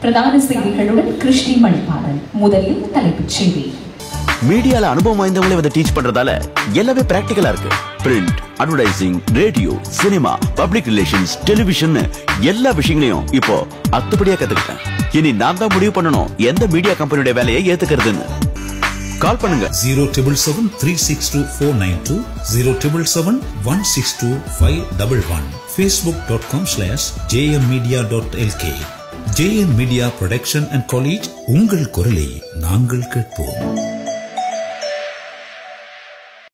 பிரதான செய்திகளுடன் கிருஷ்ணி மணிபாலன் முதலில் தலைப்புச் செய்தி மீடியால அனுபவம் வாய்ந்தவங்களே வந்து டீச் பண்றதால எல்லாமே பிராக்டிகலா இருக்கு print advertising radio cinema public relations television எல்லா விஷயங்களையும் இப்போ அத்துப்படியா கத்துக்கிட்டேன் இனி நான் தான் முடிவு பண்ணணும் எந்த மீடியா கம்பெனியோட வேலையை ஏத்துக்கிறதுன்னு கால் பண்ணுங்க zero triple seven three six two four nine two zero triple seven one six two five double one facebook.com slash jmmedia.lk jm media production and college உங்கள் குரலை நாங்கள் கேட்போம்